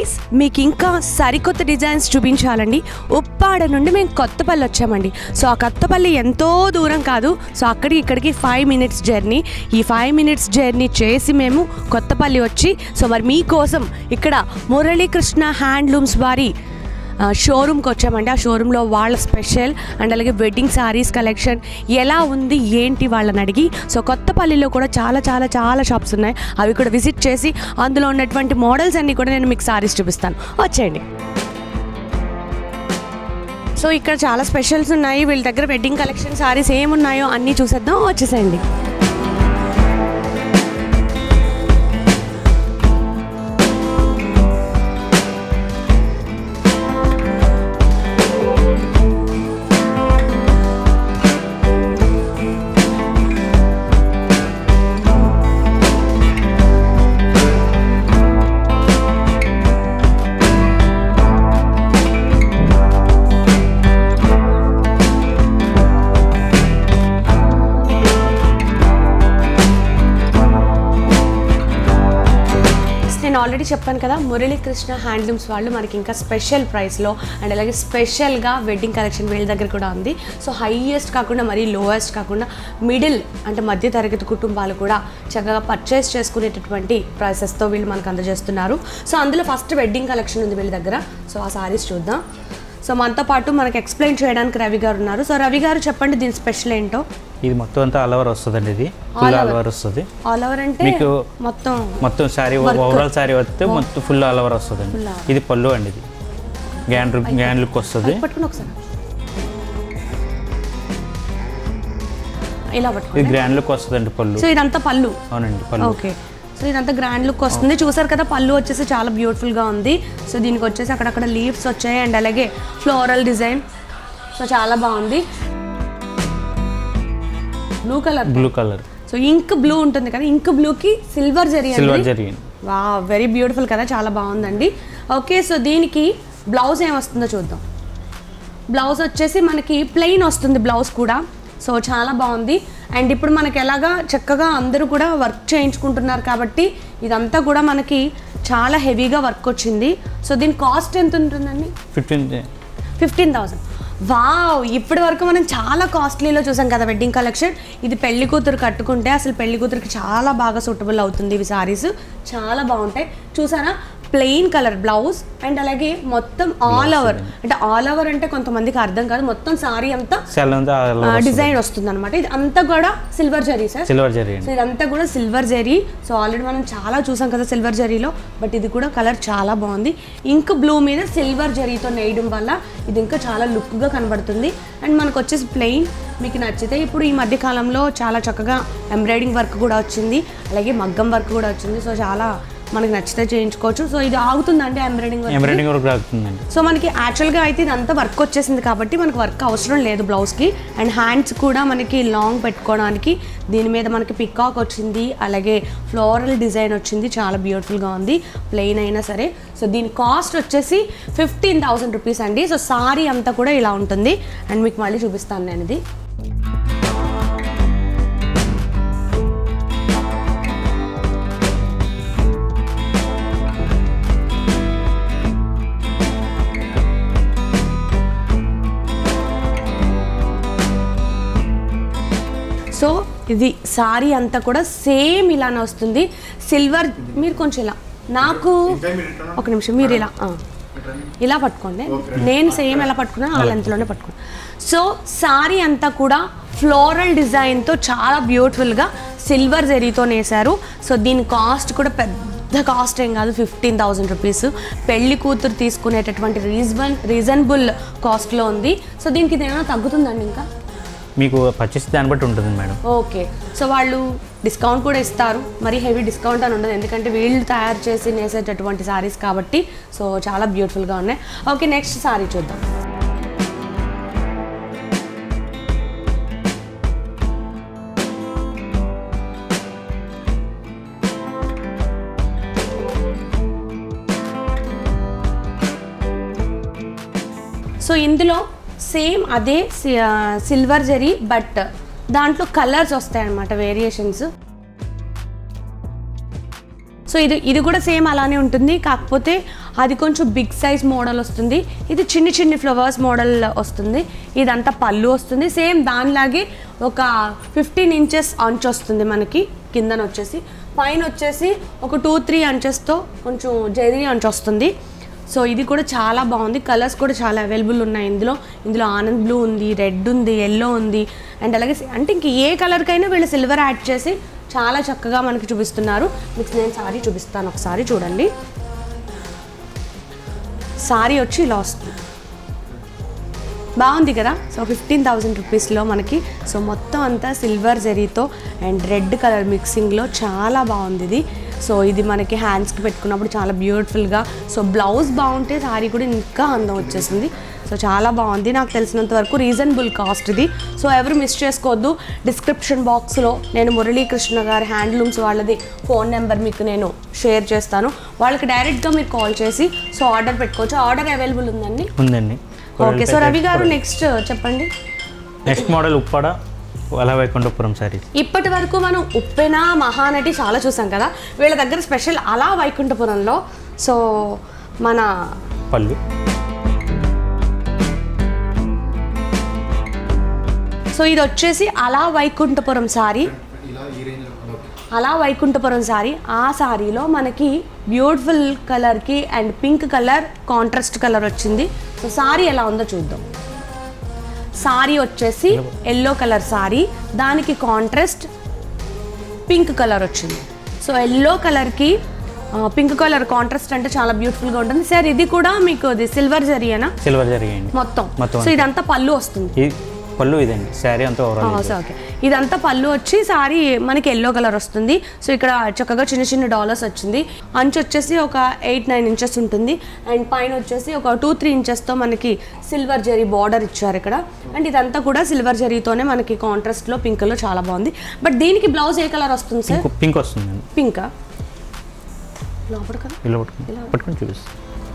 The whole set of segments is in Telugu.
గైస్ మీకు ఇంకా సరికొత్త డిజైన్స్ చూపించాలండి ఉప్పాడ నుండి మేము కొత్తపల్లి వచ్చామండి సో ఆ కొత్తపల్లి ఎంతో దూరం కాదు సో అక్కడికి ఇక్కడికి ఫైవ్ మినిట్స్ జర్నీ ఈ ఫైవ్ మినిట్స్ జర్నీ చేసి మేము కొత్తపల్లి వచ్చి సో మరి మీకోసం ఇక్కడ మురళీకృష్ణ హ్యాండ్లూమ్స్ వారి ఆ, షోరూమ్కి వచ్చామండి ఆ షోరూంలో వాళ్ళ స్పెషల్ అండ్ అలాగే వెడ్డింగ్ సారీస్ కలెక్షన్ ఎలా ఉంది ఏంటి వాళ్ళని అడిగి సో కొత్తపల్లిలో కూడా చాలా చాలా చాలా షాప్స్ ఉన్నాయి అవి కూడా విజిట్ చేసి అందులో ఉన్నటువంటి మోడల్స్ అన్నీ కూడా నేను మీకు సారీస్ చూపిస్తాను వచ్చేయండి సో ఇక్కడ చాలా స్పెషల్స్ ఉన్నాయి వీళ్ళ దగ్గర వెడ్డింగ్ కలెక్షన్ సారీస్ ఏమున్నాయో అన్నీ చూసేద్దాం వచ్చేసేయండి నేను ఆల్రెడీ చెప్పాను కదా మురళీకృష్ణ హ్యాండ్లూమ్స్ వాళ్ళు మనకి ఇంకా స్పెషల్ ప్రైస్లో అండ్ అలాగే స్పెషల్గా వెడ్డింగ్ కలెక్షన్ వీళ్ళ దగ్గర కూడా ఉంది సో హైయెస్ట్ కాకుండా మరీ లోయెస్ట్ కాకుండా మిడిల్ అంటే మధ్య తరగతి కుటుంబాలు కూడా చక్కగా పర్చేస్ చేసుకునేటటువంటి ప్రైసెస్తో వీళ్ళు మనకు అందజేస్తున్నారు సో అందులో ఫస్ట్ వెడ్డింగ్ కలెక్షన్ ఉంది వీళ్ళ దగ్గర సో ఆ సారీస్ చూద్దాం సో మనతో పాటు మనకు ఎక్స్ప్లెయిన్ చేయడానికి రవి గారు ఉన్నారు సో రవి గారు చెప్పండి దీని స్పెషల్ ఏంటో ఇది మొత్తం అంతా అలవర్ వస్తుందండి ఇది ఫుల్ అలవర్ వస్తుంది ఆల్ ఓవర్ అంటే మీకు మొత్తం మొత్తం శారీ ఓవరాల్ శారీ వస్తే మొత్తం ఫుల్ అలవర్ వస్తుందండి Full all ఇది పళ్ళు అండి ఇది గ్యాన్ గ్యాన్ లుక్ వస్తుంది పట్టుకుని ఒకసారి ఇలా ఇది పట్టుకోండి గ్రాండ్ లుక్ వస్తుందండి పళ్ళు సో ఇదంతా పళ్ళు అవునండి పళ్ళు ఓకే సో ఇదంతా గ్రాండ్ లుక్ వస్తుంది చూసారు కదా పళ్ళు వచ్చేసి చాలా beautiful గా ఉంది సో దీనికి వచ్చేసి అక్కడక్కడ లీవ్స్ వచ్చాయి అండ్ అలాగే ఫ్లోరల్ డిజైన్ సో చాలా బాగుంది blue colour blue colour so ink blue ఉంటుంది కదా ఇంక్ బ్లూకి సిల్వర్ జరీ సిల్వర్ అనేది జరిగింది వా వెరీ బ్యూటిఫుల్ కదా చాలా బాగుందండి ఓకే సో దీనికి బ్లౌజ్ ఏం వస్తుందో చూద్దాం బ్లౌజ్ వచ్చేసి మనకి ప్లెయిన్ వస్తుంది బ్లౌజ్ కూడా సో చాలా బాగుంది అండ్ ఇప్పుడు మనకి ఎలాగా చక్కగా అందరూ కూడా వర్క్ చేయించుకుంటున్నారు కాబట్టి ఇదంతా కూడా మనకి చాలా హెవీగా వర్క్ వచ్చింది సో దీని కాస్ట్ ఎంత ఉంటుందండి ఫిఫ్టీన్ ఫిఫ్టీన్ థౌసండ్ వావ్ ఇప్పటి వరకు మనం చాలా కాస్ట్లీలో చూసాం కదా వెడ్డింగ్ కలెక్షన్ ఇది పెళ్లి కూతురు కట్టుకుంటే అసలు పెళ్లి కూతురికి చాలా బాగా సూటబుల్ అవుతుంది ఇవి సారీస్ చాలా బాగుంటాయి చూసారా ప్లెయిన్ కలర్ బ్లౌజ్ అండ్ అలాగే మొత్తం ఆల్ ఓవర్ అంటే ఆల్ ఓవర్ అంటే కొంతమందికి అర్థం కాదు మొత్తం సారీ అంతా సెల్ అంతా డిజైన్ వస్తుంది అనమాట ఇది అంతా కూడా సిల్వర్ జరీ సార్ సిల్వర్ జరిగింది సో ఇదంతా కూడా సిల్వర్ జరీ సో ఆల్రెడీ మనం చాలా చూసాం కదా సిల్వర్ జరీలో బట్ ఇది కూడా కలర్ చాలా బాగుంది ఇంక్ బ్లూ మీద సిల్వర్ జరీతో నేయడం వల్ల ఇది ఇంకా చాలా లుక్గా కనబడుతుంది అండ్ మనకు వచ్చేసి ప్లెయిన్ మీకు నచ్చితే ఇప్పుడు ఈ మధ్య కాలంలో చాలా చక్కగా ఎంబ్రాయిడింగ్ వర్క్ కూడా వచ్చింది అలాగే మగ్గం వర్క్ కూడా వచ్చింది సో చాలా మనకి నచ్చితే చేయించుకోవచ్చు సో ఇది ఆగుతుందండి ఎంబ్రాయిడింగ్ వర్క్ ఎంబ్రాయిడింగ్ వరకు రాకుతుందండి సో మనకి యాక్చువల్గా అయితే ఇదంతా వర్క్ వచ్చేసింది కాబట్టి మనకి వర్క్ అవసరం లేదు బ్లౌజ్కి అండ్ హ్యాండ్స్ కూడా మనకి లాంగ్ పెట్టుకోవడానికి దీని మీద మనకి పికాక్ వచ్చింది అలాగే ఫ్లోరల్ డిజైన్ వచ్చింది చాలా బ్యూటిఫుల్గా ఉంది ప్లెయిన్ అయినా సరే సో దీని కాస్ట్ వచ్చేసి ఫిఫ్టీన్ థౌసండ్ రూపీస్ అండి సో సారీ అంతా కూడా ఇలా ఉంటుంది అండ్ మీకు మళ్ళీ చూపిస్తాను నేను ఇది సో ఇది సారీ అంతా కూడా సేమ్ ఇలానే వస్తుంది సిల్వర్ మీరు కొంచెం ఇలా నాకు ఒక నిమిషం మీరు ఇలా ఆ. ఇలా పట్టుకోండి నేను సేమ్ ఎలా పట్టుకున్నా ఆ లెంత్లోనే పట్టుకున్నాను సో సారీ అంతా కూడా ఫ్లోరల్ డిజైన్తో చాలా బ్యూటిఫుల్గా సిల్వర్ జరీతో నేసారు సో దీని కాస్ట్ కూడా పెద్ద కాస్ట్ ఏం కాదు ఫిఫ్టీన్ థౌజండ్ రూపీస్ పెళ్లి కూతురు తీసుకునేటటువంటి రీజన్ రీజనబుల్ కాస్ట్లో ఉంది సో దీనికి ఇది ఏమైనా తగ్గుతుందండి ఇంకా మీకు పర్చేస్ దాన్ని బట్టి ఉంటుంది మేడం ఓకే సో వాళ్ళు డిస్కౌంట్ కూడా ఇస్తారు మరి హెవీ డిస్కౌంట్ అని ఉండదు ఎందుకంటే వీళ్ళు తయారు చేసి నేసేటటువంటి సారీస్ కాబట్టి సో చాలా బ్యూటిఫుల్గా ఉన్నాయి ఓకే నెక్స్ట్ సారీ చూద్దాం సో ఇందులో సేమ్ అదే సిల్వర్ జరీ బట్ దాంట్లో కలర్స్ వస్తాయన్నమాట వేరియేషన్స్ సో ఇది ఇది కూడా సేమ్ అలానే ఉంటుంది కాకపోతే అది కొంచెం బిగ్ సైజ్ మోడల్ వస్తుంది ఇది చిన్ని చిన్ని ఫ్లవర్స్ మోడల్ వస్తుంది ఇదంతా పళ్ళు వస్తుంది సేమ్ దానిలాగే ఒక ఫిఫ్టీన్ ఇంచెస్ అంచ్ వస్తుంది మనకి కిందన వచ్చేసి పైన వచ్చేసి ఒక టూ త్రీ అంచెస్తో కొంచెం జరీ అంచ్ వస్తుంది సో ఇది కూడా చాలా బాగుంది కలర్స్ కూడా చాలా అవైలబుల్ ఉన్నాయి ఇందులో ఇందులో ఆనంద్ బ్లూ ఉంది రెడ్ ఉంది ఎల్లో ఉంది అండ్ అలాగే సి- అంటే ఇంక ఏ కలర్కైనా వీళ్ళు సిల్వర్ యాడ్ చేసి చాలా చక్కగా మనకి చూపిస్తున్నారు మీకు నేను సారీ చూపిస్తాను ఒకసారి చూడండి సారీ వచ్చి ఇలా వస్తుంది బాగుంది కదా సో ఫిఫ్టీన్ థౌజండ్ రూపీస్లో మనకి సో మొత్తం అంతా సిల్వర్ జరీతో అండ్ రెడ్ కలర్ మిక్సింగ్లో చాలా బాగుంది ఇది సో ఇది మనకి హ్యాండ్స్కి పెట్టుకున్నప్పుడు చాలా బ్యూటిఫుల్గా సో బ్లౌజ్ బాగుంటే సారీ కూడా ఇంకా అందం వచ్చేసింది సో చాలా బాగుంది నాకు తెలిసినంత వరకు రీజనబుల్ కాస్ట్ ఇది సో ఎవరు మిస్ చేసుకోవద్దు డిస్క్రిప్షన్ బాక్స్లో నేను మురళీకృష్ణ గారి హ్యాండ్లూమ్స్ వాళ్ళది ఫోన్ నెంబర్ మీకు నేను షేర్ చేస్తాను వాళ్ళకి డైరెక్ట్గా మీరు కాల్ చేసి సో ఆర్డర్ పెట్టుకోవచ్చు ఆర్డర్ అవైలబుల్ ఉందండి ఉందండి ఓకే సో రవి గారు నెక్స్ట్ చెప్పండి నెక్స్ట్ మోడల్ ఉప్పాడ వల వైకుంఠపురం శారీ ఇప్పటి వరకు మనం ఉప్పెన మహానటి చాలా చూసాం కదా వీళ్ళ దగ్గర స్పెషల్ అలా వైకుంఠపురంలో సో మన పళ్ళు సో ఇది వచ్చేసి అలా వైకుంఠపురం సారీ అలా వైకుంఠపురం సారీ ఆ సారీలో మనకి బ్యూటిఫుల్ కలర్కి and pink colour contrast colour వచ్చింది సో సారీ ఎలా ఉందో చూద్దాం సారీ వచ్చేసి ఎల్లో కలర్ సారీ దానికి కాంట్రాస్ట్ పింక్ కలర్ వచ్చింది సో ఎల్లో కలర్కి పింక్ కలర్ కాంట్రాస్ట్ అంటే చాలా బ్యూటిఫుల్గా ఉంటుంది సార్ ఇది కూడా మీకు ఇది సిల్వర్ జరీయేనా సిల్వర్ జరిగాయండి మొత్తం మొత్తం సో ఇదంతా పళ్ళు వస్తుంది ఈ పళ్ళు ఇదండి శారీ అంతా ఓవరాల్ సో ఓకే ఇదంతా పళ్ళు వచ్చి సారీ మనకి ఎల్లో కలర్ వస్తుంది సో ఇక్కడ చక్కగా చిన్న చిన్న డాలర్స్ వచ్చింది అంచు వచ్చేసి ఒక ఎయిట్ నైన్ ఇంచెస్ ఉంటుంది అండ్ పైన వచ్చేసి ఒక టూ త్రీ ఇంచెస్తో మనకి సిల్వర్ జరీ బార్డర్ ఇచ్చారు ఇక్కడ అండ్ ఇదంతా కూడా సిల్వర్ జరీతోనే మనకి కాంట్రాస్ట్లో పింక్లో చాలా బాగుంది బట్ దీనికి బ్లౌజ్ ఏ కలర్ వస్తుంది సార్ పింక్ పింక్ వస్తుందండి పింకా లోపల కదా ఇలా పట్టుకుని పట్టుకొని చూపిస్తాను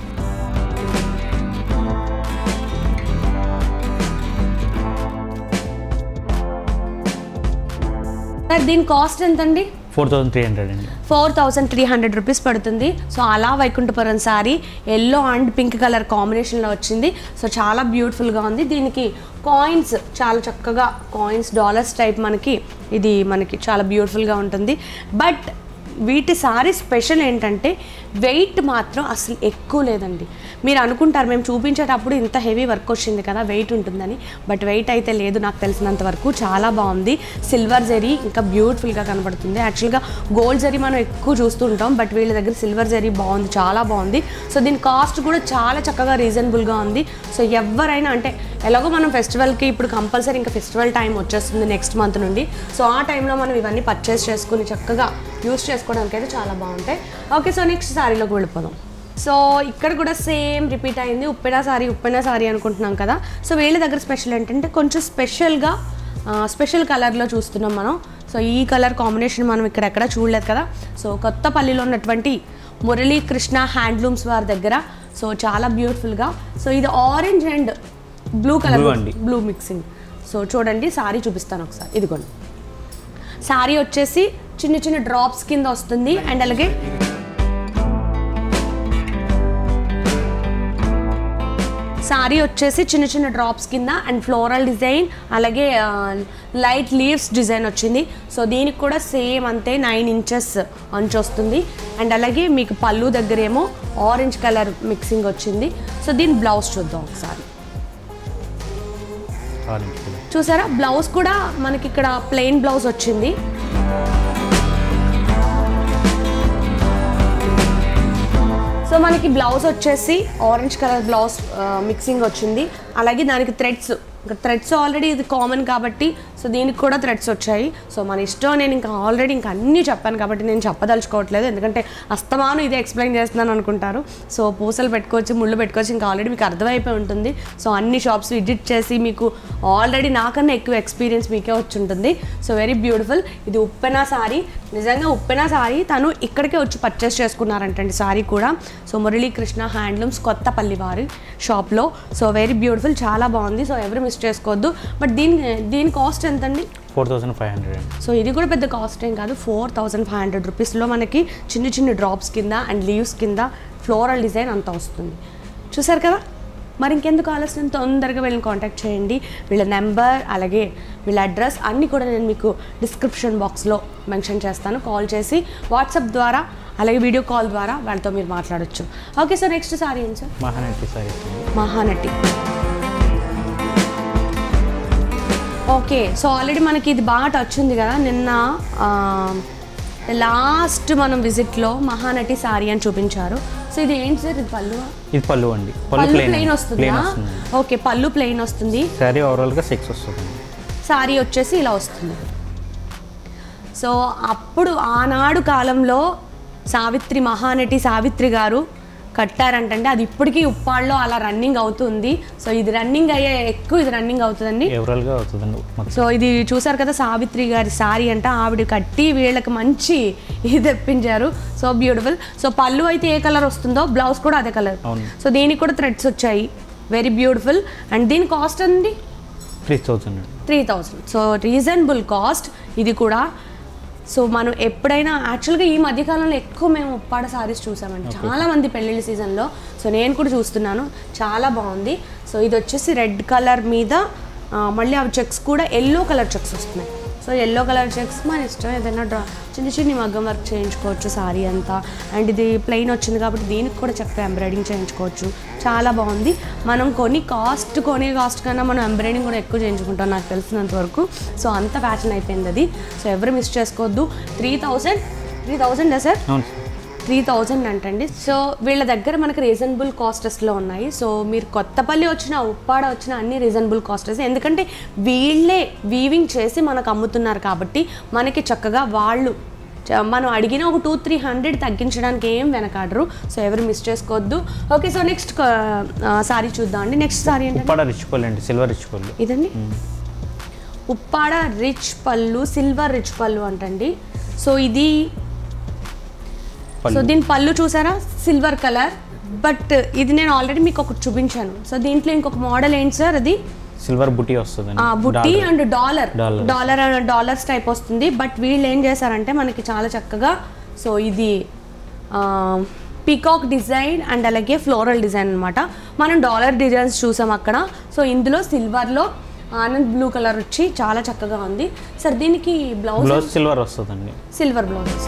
సార్ దీని కాస్ట్ ఎంతండి ఫోర్ థౌసండ్ త్రీ హండ్రెడ్ అండి four thousand three hundred rupees పడుతుంది సో అలా Vaikunthapuram sari yellow and pink colour కాంబినేషన్లో వచ్చింది సో చాలా బ్యూటిఫుల్గా ఉంది దీనికి కాయిన్స్ చాలా చక్కగా కాయిన్స్ డాలర్స్ టైప్ మనకి ఇది మనకి చాలా బ్యూటిఫుల్గా ఉంటుంది బట్ వీటి సారీ స్పెషల్ ఏంటంటే వెయిట్ మాత్రం అసలు ఎక్కువ లేదండి మీరు అనుకుంటారు మేము చూపించేటప్పుడు ఇంత హెవీ వర్క్ వచ్చింది కదా వెయిట్ ఉంటుందని బట్ వెయిట్ అయితే లేదు నాకు తెలిసినంత వరకు చాలా బాగుంది సిల్వర్ జరీ ఇంకా బ్యూటిఫుల్గా కనబడుతుంది యాక్చువల్గా గోల్డ్ జరీ మనం ఎక్కువ చూస్తూ ఉంటాం బట్ వీళ్ళ దగ్గర సిల్వర్ జరీ బాగుంది చాలా బాగుంది సో దీని కాస్ట్ కూడా చాలా చక్కగా రీజనబుల్గా ఉంది సో ఎవరైనా అంటే ఎలాగో మనం ఫెస్టివల్కి ఇప్పుడు కంపల్సరీ ఇంకా ఫెస్టివల్ టైం వచ్చేస్తుంది నెక్స్ట్ మంత్ నుండి సో ఆ టైంలో మనం ఇవన్నీ పర్చేస్ చేసుకుని చక్కగా యూస్ చేసుకోవడానికి అయితే చాలా బాగుంటాయి ఓకే సో నెక్స్ట్ సారీలోకి వెళ్ళిపోదాం సో ఇక్కడ కూడా సేమ్ రిపీట్ అయింది ఉప్పెన సారీ ఉప్పెన సారీ అనుకుంటున్నాం కదా సో వీళ్ళ దగ్గర స్పెషల్ ఏంటంటే కొంచెం స్పెషల్గా స్పెషల్ కలర్లో చూస్తున్నాం మనం సో ఈ కలర్ కాంబినేషన్ మనం ఇక్కడ ఎక్కడ చూడలేదు కదా సో కొత్తపల్లిలో ఉన్నటువంటి మురళీకృష్ణ హ్యాండ్లూమ్స్ వారి దగ్గర సో చాలా బ్యూటిఫుల్గా సో ఇది orange and blue colour Blue అండి. బ్లూ మిక్సింగ్ సో చూడండి సారీ చూపిస్తాను ఒకసారి ఇదిగోండి సారీ వచ్చేసి చిన్న చిన్న డ్రాప్స్ కింద వస్తుంది అండ్ అలాగే సారీ వచ్చేసి చిన్న చిన్న డ్రాప్స్ కింద అండ్ ఫ్లోరల్ డిజైన్ అలాగే లైట్ లీవ్స్ డిజైన్ వచ్చింది సో దీనికి కూడా సేమ్ అంతే నైన్ ఇంచెస్ అంచు వస్తుంది అండ్ అలాగే మీకు పళ్ళు దగ్గర ఏమో ఆరెంజ్ కలర్ మిక్సింగ్ వచ్చింది సో దీని బ్లౌజ్ చూద్దాం ఒకసారి ఆరెంజ్ కలర్ చూసారా బ్లౌజ్ కూడా మనకి ఇక్కడ ప్లెయిన్ బ్లౌజ్ వచ్చింది సో మనకి బ్లౌజ్ వచ్చేసి ఆరెంజ్ కలర్ బ్లౌజ్ మిక్సింగ్ వచ్చింది అలాగే దానికి థ్రెడ్స్ ఇంకా థ్రెడ్స్ ఆల్రెడీ ఇది కామన్ కాబట్టి సో దీనికి కూడా థ్రెడ్స్ వచ్చాయి సో మన ఇష్టం నేను ఇంకా ఆల్రెడీ ఇంకా అన్నీ చెప్పాను కాబట్టి నేను చెప్పదలుచుకోవట్లేదు ఎందుకంటే అస్తమాను ఇదే ఎక్స్ప్లెయిన్ చేస్తున్నాను అనుకుంటారు సో పూసలు పెట్టుకోవచ్చు ముళ్ళు పెట్టుకోవచ్చు ఇంకా ఆల్రెడీ మీకు అర్థమైపోయి ఉంటుంది సో అన్ని షాప్స్ విజిట్ చేసి మీకు ఆల్రెడీ నాకన్నా ఎక్కువ ఎక్స్పీరియన్స్ మీకే వచ్చి ఉంటుంది సో వెరీ బ్యూటిఫుల్ ఇది ఉప్పెన సారీ నిజంగా ఉప్పెన సారీ తను ఇక్కడికే వచ్చి పర్చేస్ చేసుకున్నారంటండి సారీ కూడా సో మురళీకృష్ణ హ్యాండ్లూమ్స్ కొత్తపల్లి వారి షాప్లో సో వెరీ బ్యూటిఫుల్ చాలా బాగుంది సో ఎవరు మిస్ మిస్ చేసుకోవద్దు బట్ దీని దీని కాస్ట్ ఎంతండి ఫోర్ థౌసండ్ ఫైవ్ హండ్రెడ్ అండి సో ఇది కూడా పెద్ద కాస్ట్ ఏం కాదు ఫోర్ థౌజండ్ ఫైవ్ హండ్రెడ్ రూపీస్లో మనకి చిన్న చిన్న డ్రాప్స్ కింద అండ్ లీవ్స్ కింద ఫ్లోరల్ డిజైన్ అంతా వస్తుంది చూసారు కదా మరి ఇంకెందుకు ఆలస్యం తొందరగా వీళ్ళని కాంటాక్ట్ చేయండి వీళ్ళ నెంబర్ అలాగే వీళ్ళ అడ్రస్ అన్నీ కూడా నేను మీకు డిస్క్రిప్షన్ బాక్స్లో మెన్షన్ చేస్తాను కాల్ చేసి వాట్సాప్ ద్వారా అలాగే వీడియో కాల్ ద్వారా వాళ్ళతో మీరు మాట్లాడొచ్చు ఓకే సార్ నెక్స్ట్ సారీ ఏంటి సార్ మహానటి సారీస్ అండి మహానటి ఓకే సో ఆల్రెడీ మనకి ఇది బాగా టచ్ ఉంది కదా నిన్న లాస్ట్ మనం విజిట్లో మహానటి సారీ అని చూపించారు సో ఇది ఏంటి సార్ ఇది పళ్ళు ఇది పళ్ళు అండి పళ్ళు పళ్ళు ప్లెయిన్ ప్లెయిన్ ప్లెయిన్ వస్తుందా వస్తుంది ఓకే పళ్ళు ప్లెయిన్ వస్తుంది శారీ ఓవరాల్గా సిక్స్ వస్తుందండి సారీ వచ్చేసి ఇలా వస్తుంది సో అప్పుడు ఆనాడు కాలంలో సావిత్రి మహానటి సావిత్రి గారు కట్టారంటంటే అది ఇప్పటికీ ఉప్పాళ్ళలో అలా రన్నింగ్ అవుతుంది సో ఇది రన్నింగ్ అయ్యే ఎక్కువ ఇది రన్నింగ్ అవుతుందండి ఓవరాల్గా అవుతుందండి మొత్తం సో ఇది చూసారు కదా సావిత్రి గారి సారీ అంట ఆవిడ కట్టి వీళ్ళకి మంచి ఇది తెప్పించారు సో బ్యూటిఫుల్ సో పళ్ళు అయితే ఏ కలర్ వస్తుందో బ్లౌజ్ కూడా అదే కలర్ అవును. సో దీనికి కూడా థ్రెడ్స్ వచ్చాయి వెరీ బ్యూటిఫుల్ అండ్ దీని కాస్ట్ అండి త్రీ థౌసండ్ అండి three thousand so reasonable cost ఇది కూడా సో మనం ఎప్పుడైనా యాక్చువల్గా ఈ మధ్యకాలంలో ఎక్కువ మేము ఉప్పాడ సారీస్ చూసామండి చాలా మంది పెళ్ళిళ్ళ సీజన్లో సో నేను కూడా చూస్తున్నాను చాలా బాగుంది సో ఇది వచ్చేసి రెడ్ కలర్ మీద ఆ, మళ్ళీ అవి చెక్స్ కూడా ఎల్లో కలర్ చెక్స్ వస్తున్నాయి సో ఎల్లో కలర్ చెక్స్ మన ఇష్టం ఏదైనా డ్రా చిన్న చిన్న మగ్గం వర్క్ చేయించుకోవచ్చు సారీ అంతా అండ్ ఇది ప్లెయిన్ వచ్చింది కాబట్టి దీనికి కూడా చక్కగా ఎంబ్రాయిడింగ్ చేయించుకోవచ్చు చాలా బాగుంది మనం కొని కాస్ట్ కొనే కాస్ట్ కన్నా మనం ఎంబ్రాయిడింగ్ కూడా ఎక్కువ చేయించుకుంటాం నాకు తెలిసినంత వరకు సో అంత ఫ్యాషన్ అయిపోయింది అది సో ఎవరు మిస్ చేసుకోవద్దు three thousand three thousand sir అవును సార్ త్రీ థౌజండ్ అంటండి సో వీళ్ళ దగ్గర మనకి రీజనబుల్ కాస్టెస్లో ఉన్నాయి సో మీరు కొత్తపల్లి వచ్చిన ఉప్పాడ వచ్చిన అన్ని రీజనబుల్ కాస్టెస్ ఎందుకంటే వీళ్ళే వీవింగ్ చేసి మనకు అమ్ముతున్నారు కాబట్టి మనకి చక్కగా వాళ్ళు చ- మనం అడిగిన ఒక టూ త్రీ హండ్రెడ్ తగ్గించడానికి ఏం వెనకాడరు సో ఎవరు మిస్ చేసుకోవద్దు ఓకే సో నెక్స్ట్ సారీ చూద్దాం అండి నెక్స్ట్ సారీ ఏంటంటే ఉప్పాడ రిచ్ పళ్ళు అండి సిల్వర్ రిచ్ పళ్ళు ఇదండి ఉప్పాడ రిచ్ పళ్ళు సిల్వర్ రిచ్ పళ్ళు అంటండి సో ఇది సో పళ్ళు దీని పళ్ళు చూసారా సిల్వర్ కలర్ బట్ ఇది నేను ఆల్రెడీ మీకు ఒకటి చూపించాను సో దీంట్లో ఇంకొక మోడల్ ఏంటి సార్ అది సిల్వర్ బుటీ వస్తుందండి ఆ, బుట్టి dollar. And dollar Dollar. Dollar and dollars type వస్తుంది బట్ వీళ్ళు ఏం చేశారంటే మనకి చాలా చక్కగా సో ఇది పీకాక్ డిజైన్ అండ్ అలాగే ఫ్లోరల్ డిజైన్ అన్నమాట మనం డాలర్ డిజైన్స్ చూసాం అక్కడ సో ఇందులో సిల్వర్లో ఆనంద్ బ్లూ కలర్ వచ్చి చాలా చక్కగా ఉంది సార్ దీనికి బ్లౌజ్ బ్లౌజ్ సిల్వర్ వస్తుందండి సిల్వర్ బ్లౌజ్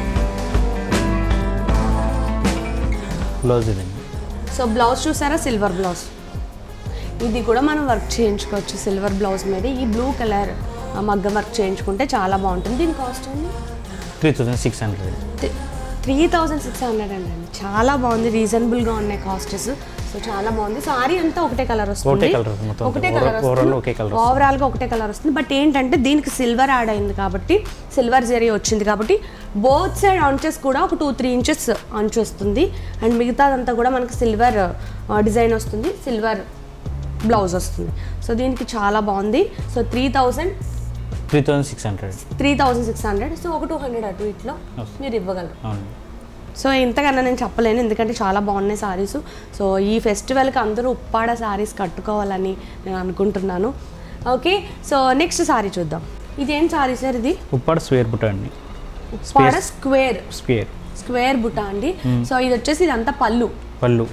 బ్లౌజ్ ఇదండి సో బ్లౌజ్ చూసారా సిల్వర్ బ్లౌజ్ ఇది కూడా మనం వర్క్ చేయించుకోవచ్చు సిల్వర్ బ్లౌజ్ మీద ఈ బ్లూ కలర్ మగ్గం వర్క్ చేయించుకుంటే చాలా బాగుంటుంది దీని కాస్ట్ అండి three thousand six hundred three thousand six hundred అండి చాలా బాగుంది రీజనబుల్గా ఉన్నాయి కాస్టెస్ సో చాలా బాగుంది సారీ అంతా ఒకటే కలర్ వస్తుంది ఒకటే colour మొత్తం. ఒకటే Overall- కలర్ overall ఒకే colour వస్తుంది. ఓవరాల్గా ఒకటే కలర్ వస్తుంది బట్ ఏంటంటే దీనికి సిల్వర్ యాడ్ అయింది కాబట్టి సిల్వర్ జరీ వచ్చింది కాబట్టి బోత్ సైడ్ అంచెస్ కూడా ఒక టూ త్రీ ఇంచెస్ అంచు వస్తుంది అండ్ మిగతాదంతా కూడా మనకి సిల్వర్ డిజైన్ వస్తుంది సిల్వర్ బ్లౌజ్ వస్తుంది సో దీనికి చాలా బాగుంది so three thousand three thousand six hundred three thousand six hundred so ఒక టూ హండ్రెడ్ అటు ఇట్లో Okay. మీరు ఇవ్వగలరు అవును సో ఇంతకన్నా నేను చెప్పలేను ఎందుకంటే చాలా బాగున్నాయి సారీస్ సో ఈ ఫెస్టివల్కి అందరూ ఉప్పాడ సారీస్ కట్టుకోవాలని నేను అనుకుంటున్నాను ఓకే సో నెక్స్ట్ సారీ చూద్దాం ఇదేం సారీ సార్ ఇది ఉప్పాడ స్వేర్ బుట్ట అండి ఉప్పాడ స్క్వేర్ స్క్వేర్ స్క్వేర్ బుట్ట అండి సో ఇది వచ్చేసి ఇదంతా పళ్ళు పళ్ళు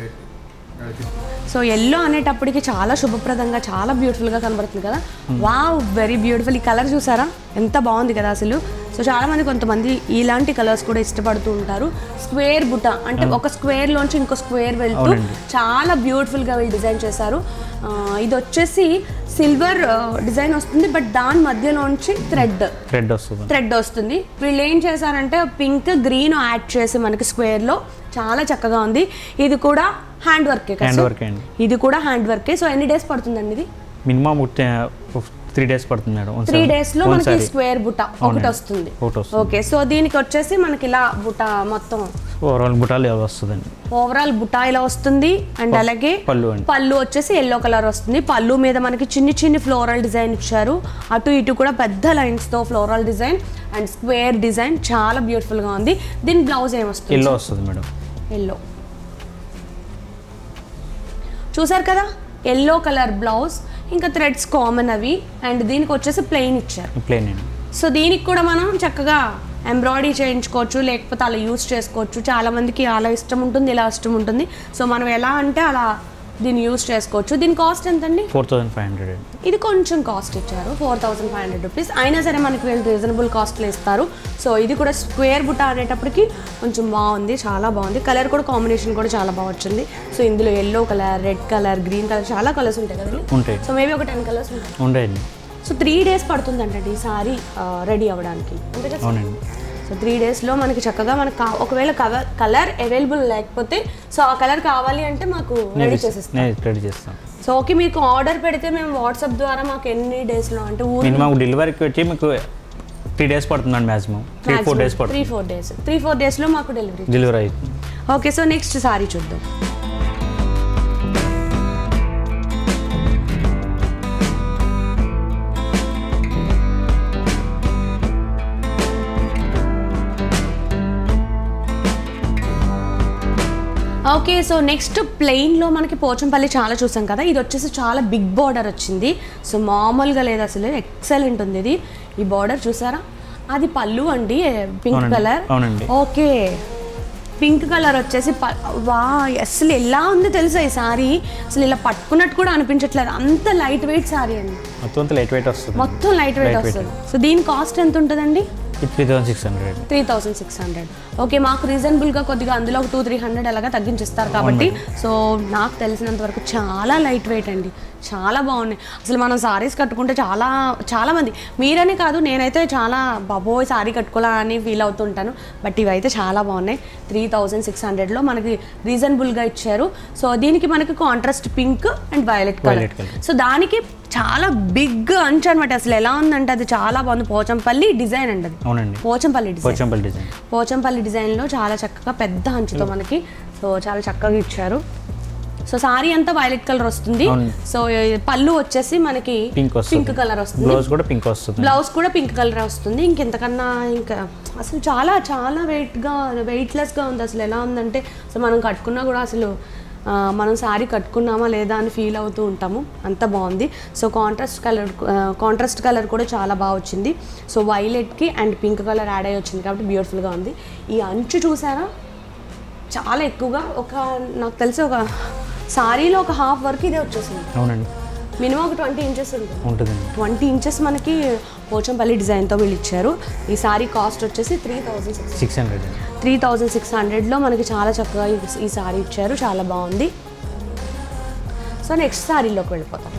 సో ఎల్లో అనేటప్పటికి చాలా శుభప్రదంగా చాలా బ్యూటిఫుల్గా కనబడుతుంది కదా వావ్ వెరీ బ్యూటిఫుల్ ఈ కలర్ చూసారా ఎంత బాగుంది కదా అసలు సో చాలా మంది కొంతమంది ఇలాంటి కలర్స్ కూడా ఇష్టపడుతూ ఉంటారు స్క్వేర్ బుట్ట అంటే ఒక స్క్వేర్ లోంచి ఇంకో స్క్వేర్ వెళ్తూ అవునండి. చాలా బ్యూటిఫుల్ గా వీళ్ళు డిజైన్ చేశారు ఆ, ఇది వచ్చేసి సిల్వర్ డిజైన్ వస్తుంది బట్ దాని మధ్యలోంచి థ్రెడ్ థ్రెడ్ వస్తుంది థ్రెడ్ వస్తుంది వీళ్ళు ఏం చేశారంటే పింక్ గ్రీన్ యాడ్ చేసి మనకి స్క్వేర్ లో చాలా చక్కగా ఉంది ఇది కూడా హ్యాండ్ వర్కే కదా హ్యాండ్ సార్? వర్క్ అండి ఇది కూడా హ్యాండ్ వర్కే సో ఎన్ని డేస్ పడుతుందండి ఇది మినిమం త్రీ డేస్ పడుతుంది మేడం త్రీ డేస్ లో మనకి స్క్వేర్ బుట్ట ఒకటి అవునండి. వస్తుంది ఒకటి వస్తుంది ఓకే సో దీనికి వచ్చేసి మనకి ఇలా బుట్ట మొత్తం ఓవరాల్ బుటాలు ఇలా వస్తుందండి ఓవరాల్ బుట్ట ఇలా వస్తుంది అండ్ అలాగే పళ్ళు అండి పళ్ళు వచ్చేసి ఎల్లో కలర్ వస్తుంది పళ్ళు మీద మనకి చిన్ని చిన్ని ఫ్లోరల్ డిజైన్ ఇచ్చారు అటు ఇటు కూడా పెద్ద లైన్స్ తో floral design and square design చాలా బ్యూటిఫుల్ గా ఉంది దీని బ్లౌజ్ ఏమొస్తుంది ఎల్లో వస్తుంది మేడం ఎల్లో చూసారు కదా ఎల్లో కలర్ బ్లౌజ్ ఇంకా థ్రెడ్స్ కామన్ అవి అండ్ దీనికి వచ్చేసి ప్లెయిన్ ఇచ్చారు ప్లేన్ అండి సో దీనికి కూడా మనం చక్కగా ఎంబ్రాయిడరీ చేయించుకోవచ్చు లేకపోతే అలా యూస్ చేసుకోవచ్చు చాలా మందికి అలా ఇష్టం ఉంటుంది ఇలా ఇష్టం ఉంటుంది సో మనం ఎలా అంటే అలా దీన్ని యూస్ చేసుకోవచ్చు దీని కాస్ట్ ఎంతండి ఫోర్ థౌసండ్ ఫైవ్ హండ్రెడ్ అండి ఇది కొంచెం కాస్ట్ ఇచ్చారు four thousand five hundred rupees అయినా సరే మనకి వీళ్ళు రీజనబుల్ కాస్ట్లో ఇస్తారు సో ఇది కూడా స్క్వేర్ బుట్ట అనేటప్పటికి కొంచెం బాగుంది చాలా బాగుంది కలర్ కూడా కాంబినేషన్ కూడా చాలా బాగా వచ్చింది సో ఇందులో yellow colour red colour green colour చాలా కలర్స్ ఉంటాయి కదండి ఉంటాయి సో మేబీ ఒక టెన్ కలర్స్ ఉంటాయి ఉండేయండి సో త్రీ డేస్ పడుతుందంటండి ఈ సారీ రెడీ అవ్వడానికి అంతే కదా అవునండి సో త్రీ డేస్లో మనకి చక్కగా మనకు కా ఒకవేళ కలర్ కలర్ అవైలబుల్ లేకపోతే సో ఆ కలర్ కావాలి అంటే మాకు రెడీ చేసేస్తాం నేను రెడీ చేస్తాను సో ఓకే మీకు ఆర్డర్ పెడితే మేము వాట్సాప్ ద్వారా మాకు ఎన్ని డేస్లో అంటే ఊరు మినిమం డెలివరీకి వచ్చి మీకు త్రీ డేస్ పడుతుందండి మ్యాక్సిమం త్రీ ఫోర్ డేస్ పడుతుంది three four days three four డేస్లో మాకు డెలివరీ డెలివరీ అవుతుంది ఓకే సో నెక్స్ట్ సారీ చూద్దాం ఓకే సో నెక్స్ట్ ప్లెయిన్లో మనకి పోచంపల్లి చాలా చూసాం కదా ఇది వచ్చేసి చాలా బిగ్ బార్డర్ వచ్చింది సో మామూలుగా లేదు అసలు ఎక్సలెంట్ ఉంది ఇది ఈ బార్డర్ చూసారా అది పళ్ళు అండి పింక్ అవునండి, కలర్ అవునండి. ఓకే పింక్ కలర్ వచ్చేసి ప- వా అసలు ఎలా ఉంది తెలుసా ఈ సారీ అసలు ఇలా పట్టుకున్నట్టు కూడా అనిపించట్లేదు అంత లైట్ వెయిట్ సారీ అండి మొత్తం అంతా లైట్ వెయిట్ వస్తుంది మొత్తం లైట్ వెయిట్ Light weight. వస్తుంది సో దీని కాస్ట్ ఎంత ఉంటుందండి ఇది three thousand six hundred three thousand six hundred okay మాకు రీజనబుల్గా కొద్దిగా అందులో ఒక టూ త్రీ హండ్రెడ్ అలాగా తగ్గించిస్తారు కాబట్టి సో నాకు తెలిసినంత వరకు చాలా లైట్ వెయిట్ అండి చాలా బాగున్నాయి అసలు మనం సారీస్ కట్టుకుంటే చాలా చాలా మంది మీరనే కాదు నేనైతే చాలా బాబోయ్ సారీ కట్టుకోవాలా అని ఫీల్ అవుతుంటాను బట్ ఇవైతే చాలా బాగున్నాయి త్రీ థౌజండ్ సిక్స్ హండ్రెడ్లో మనకి రీజనబుల్గా ఇచ్చారు సో దీనికి మనకి contrast pink and violet colour Violet colour. So దానికి చాలా బిగ్ అంచు అనమాట అసలు ఎలా ఉందంటే అది చాలా బాగుంది పోచంపల్లి డిజైన్ అండి అది అవునండి పోచంపల్లి డిజైన్ పోచంపల్లి డిజైన్ పోచంపల్లి డిజైన్లో చాలా చక్కగా పెద్ద అంచుతో మనకి సో చాలా చక్కగా ఇచ్చారు సో సారీ అంతా వైలెట్ కలర్ వస్తుంది అవును. సో ఈ పళ్ళు వచ్చేసి మనకి పింక్ వస్తుంది పింక్ కలర్ వస్తుంది బ్లౌజ్ కూడా పింక్ వస్తుంది బ్లౌజ్ కూడా పింక్ కలర్ వస్తుంది ఇంకెంతకన్నా ఇంకా అసలు చాలా చాలా వెయిట్గా వెయిట్లెస్గా ఉంది అసలు ఎలా ఉందంటే అసలు మనం కట్టుకున్నా కూడా అసలు ఆ, మనం సారీ కట్టుకున్నామా లేదా అని ఫీల్ అవుతూ ఉంటాము అంత బాగుంది so contrast colour contrast colour కూడా చాలా బాగా వచ్చింది సో వైలెట్కి అండ్ పింక్ కలర్ యాడ్ అయ్యి వచ్చింది కాబట్టి బ్యూటిఫుల్గా ఉంది ఈ అంచు చూసారా చాలా ఎక్కువగా ఒక నాకు తెలిసి ఒక సారీలో ఒక హాఫ్ వరకు ఇదే వచ్చేసింది అవునండి మినిమం ఒక ట్వంటీ ఇంచెస్ ఉంటుంది ఉంటుందండి ట్వంటీ ఇంచెస్ మనకి పోచంపల్లి డిజైన్తో వీళ్ళు ఇచ్చారు ఈ సారీ కాస్ట్ వచ్చేసి three thousand six six hundred అండి త్రీ థౌజండ్ సిక్స్ హండ్రెడ్లో మనకి చాలా చక్కగా ఈ- ఈ సారీ ఇచ్చారు చాలా బాగుంది సో నెక్స్ట్ సారీలోకి వెళ్ళిపోతాం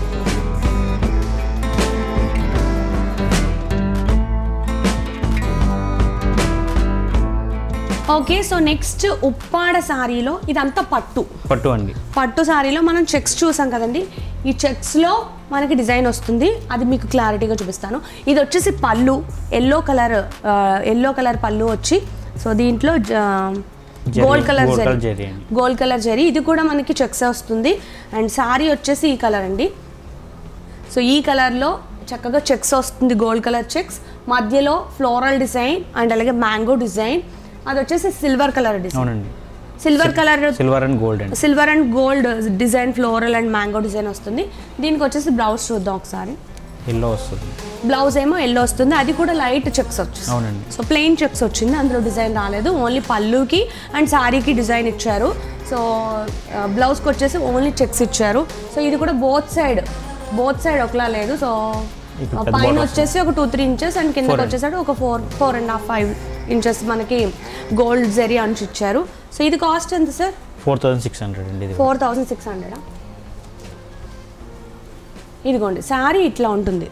ఓకే సో నెక్స్ట్ ఉప్పాడ సారీలో ఇదంతా పట్టు పట్టు అండి పట్టు సారీలో మనం చెక్స్ చూసాం కదండి ఈ చెక్స్లో మనకి డిజైన్ వస్తుంది అది మీకు క్లారిటీగా చూపిస్తాను ఇది వచ్చేసి పళ్ళు ఎల్లో కలర్ ఎల్లో కలర్ పళ్ళు వచ్చి సో దీంట్లో zari, gold colour gold colour zari zari అండి. గోల్డ్ కలర్ జరీ ఇది కూడా మనకి చెక్స్ వస్తుంది అండ్ సారీ వచ్చేసి ఈ కలర్ అండి సో ఈ కలర్లో చక్కగా చెక్స్ వస్తుంది గోల్డ్ కలర్ చెక్స్ మధ్యలో ఫ్లోరల్ డిజైన్ అండ్ అలాగే మ్యాంగో డిజైన్ అది వచ్చేసి సిల్వర్ కలర్ డిజైన్ అవునండి silver colour silver and gold అండి silver and gold design floral and mango design వస్తుంది దీనికి వచ్చేసి బ్లౌజ్ చూద్దాం ఒకసారి ఎల్లో వస్తుంది బ్లౌజ్ ఏమో ఎల్లో వస్తుంది అది కూడా లైట్ చెక్స్ వచ్చింది అవునండి సో ప్లెయిన్ చెక్స్ వచ్చింది అందులో డిజైన్ రాలేదు ఓన్లీ పళ్ళుకి అండ్ శారీకి డిజైన్ ఇచ్చారు సో బ్లౌజ్కి వచ్చేసి ఓన్లీ చెక్స్ ఇచ్చారు సో ఇది కూడా బోత్ సైడ్ బోత్ సైడ్ ఒకలా లేదు సో ఇప్పుడు పెద్ద పైన border వచ్చేసి ఒక టూ త్రీ ఇంచెస్ అండ్ కిందకి Four. వచ్చేసాడు ఒక four four and half five inches మనకి గోల్డ్ జరీ అంచు ఇచ్చారు సో ఇది కాస్ట్ ఎంత sir four thousand six hundred అండి ఇది ఫోర్ థౌజండ్ సిక్స్ హండ్రెడా ఇదిగోండి శారీ ఇట్లా ఉంటుంది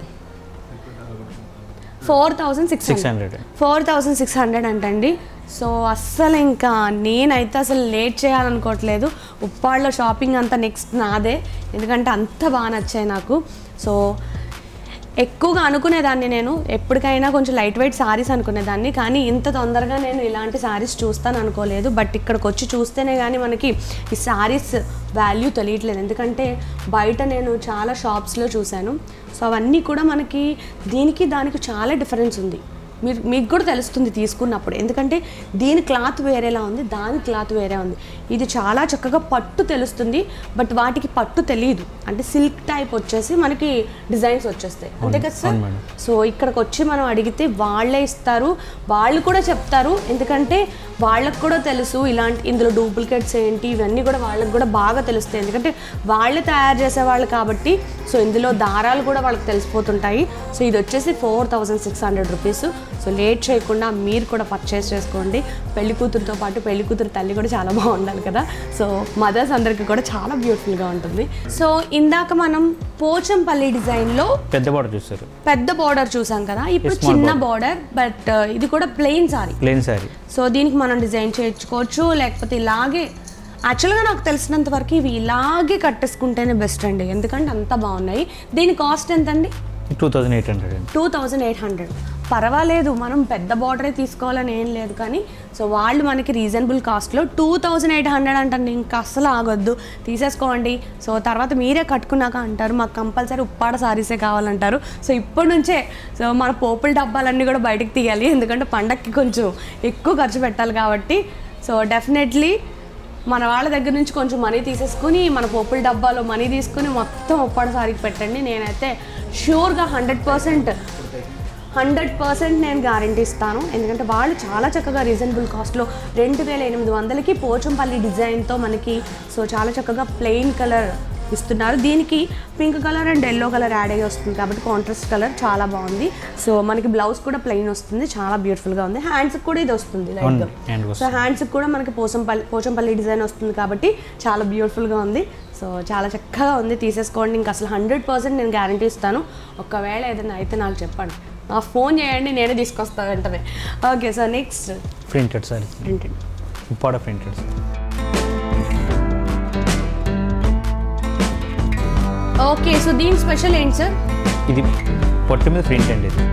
four thousand six six hundred hundred four thousand six hundred అంటండి సో అస్సలు ఇంకా నేనైతే అసలు లేట్ చేయాలనుకోవట్లేదు ఉప్పాళ్ళలో షాపింగ్ అంతా నెక్స్ట్ నాదే ఎందుకంటే అంత బాగా నచ్చాయి నాకు సో ఎక్కువగా అనుకునేదాన్ని నేను ఎప్పటికైనా కొంచెం లైట్ వెయిట్ సారీస్ అనుకునేదాన్ని కానీ ఇంత తొందరగా నేను ఇలాంటి సారీస్ చూస్తాను అనుకోలేదు బట్ ఇక్కడికి వచ్చి చూస్తేనే కానీ మనకి ఈ సారీస్ వాల్యూ తెలియట్లేదు ఎందుకంటే బయట నేను చాలా షాప్స్లో చూశాను సో అవన్నీ కూడా మనకి దీనికి దానికి చాలా డిఫరెన్స్ ఉంది మీరు మీకు కూడా తెలుస్తుంది తీసుకున్నప్పుడు ఎందుకంటే దీని క్లాత్ వేరేలా ఉంది దాని క్లాత్ వేరే ఉంది ఇది చాలా చక్కగా పట్టు తెలుస్తుంది బట్ వాటికి పట్టు తెలియదు అంటే సిల్క్ టైప్ వచ్చేసి మనకి డిజైన్స్ వచ్చేస్తాయి అంతే కదా సార్ అవును మేడం. సో ఇక్కడికి వచ్చి మనం అడిగితే వాళ్ళే ఇస్తారు వాళ్ళు కూడా చెప్తారు ఎందుకంటే వాళ్ళకు కూడా తెలుసు ఇలాంటి ఇందులో డూప్లికేట్స్ ఏంటి ఇవన్నీ కూడా వాళ్ళకి కూడా బాగా తెలుస్తాయి ఎందుకంటే వాళ్ళే తయారు చేసేవాళ్ళు కాబట్టి సో ఇందులో దారాలు కూడా వాళ్ళకి తెలిసిపోతుంటాయి సో ఇది వచ్చేసి four thousand six hundred rupees so late చేయకుండా మీరు కూడా పర్చేస్ చేసుకోండి పెళ్లి కూతురుతో పాటు పెళ్లి కూతురు తల్లి కూడా చాలా బాగుండాలి కదా సో మదర్స్ అందరికీ కూడా చాలా బ్యూటిఫుల్గా ఉంటుంది సో ఇందాక మనం పోచంపల్లి డిజైన్లో పెద్ద బార్డర్ చూస్తారు పెద్ద బార్డర్ చూసాం కదా ఇప్పుడు Small చిన్న బార్డర్ బట్ ఇది కూడా plain sari plain sari so దీనికి మనం డిజైన్ చేయించుకోవచ్చు లేకపోతే ఇలాగే యాక్చువల్గా నాకు తెలిసినంత వరకు ఇవి ఇలాగే కట్టేసుకుంటేనే బెస్ట్ అండి ఎందుకంటే అంత బాగున్నాయి దీని కాస్ట్ ఎంతండి టూ థౌజండ్ ఎయిట్ హండ్రెడ్ అండి టూ థౌజండ్ ఎయిట్ హండ్రెడ్ పర్వాలేదు మనం పెద్ద బార్డరే తీసుకోవాలని ఏం లేదు కానీ సో వాళ్ళు మనకి రీజనబుల్ కాస్ట్లో టూ థౌజండ్ ఎయిట్ హండ్రెడ్ అంటండి ఇంకా అస్సలు ఆగొద్దు తీసేసుకోండి సో తర్వాత మీరే కట్టుకున్నాక అంటారు మాకు కంపల్సరీ ఉప్పాడ సారీసే కావాలంటారు సో ఇప్పటి నుంచే సో మన పోపుల డబ్బాలన్నీ కూడా బయటకు తీయాలి ఎందుకంటే పండక్కి కొంచెం ఎక్కువ ఖర్చు పెట్టాలి కాబట్టి సో డెఫినెట్లీ మన వాళ్ళ దగ్గర నుంచి కొంచెం మనీ తీసేసుకుని మన పోపుల డబ్బాలో మనీ తీసుకుని మొత్తం ఉప్పాడ సారీకి పెట్టండి నేనైతే షూర్గా హండ్రెడ్ పర్సెంట్ హండ్రెడ్ పర్సెంట్ నేను గ్యారంటీ ఇస్తాను ఎందుకంటే వాళ్ళు చాలా చక్కగా రీజనబుల్ కాస్ట్లో రెండు వేల ఎనిమిది వందలకి పోచంపల్లి డిజైన్తో మనకి సో చాలా చక్కగా ప్లెయిన్ కలర్ ఇస్తున్నారు దీనికి pink colour and yellow colour add అయ్యి వస్తుంది కాబట్టి కాంట్రాస్ట్ కలర్ చాలా బాగుంది సో మనకి బ్లౌజ్ కూడా ప్లెయిన్ వస్తుంది చాలా బ్యూటిఫుల్గా ఉంది హ్యాండ్స్కి కూడా ఇది వస్తుంది అవును లైట్గా హ్యాండ్ సో హ్యాండ్స్కి కూడా మనకి పోచంపల్లి పోచంపల్లి డిజైన్ వస్తుంది కాబట్టి చాలా బ్యూటిఫుల్గా ఉంది సో చాలా చక్కగా ఉంది తీసేసుకోండి ఇంకా అసలు హండ్రెడ్ పర్సెంట్ నేను గ్యారంటీ ఇస్తాను ఒకవేళ ఏదైనా అయితే నాకు చెప్పండి ఆ ఫోన్ చేయండి నేనే తీసుకొస్తాను వెంటనే okay so next printed sari printed Uppada printed okay so దీని స్పెషల్ ఏంటి సార్ ఇది పొట్టు మీద ప్రింట్ అండి ఇది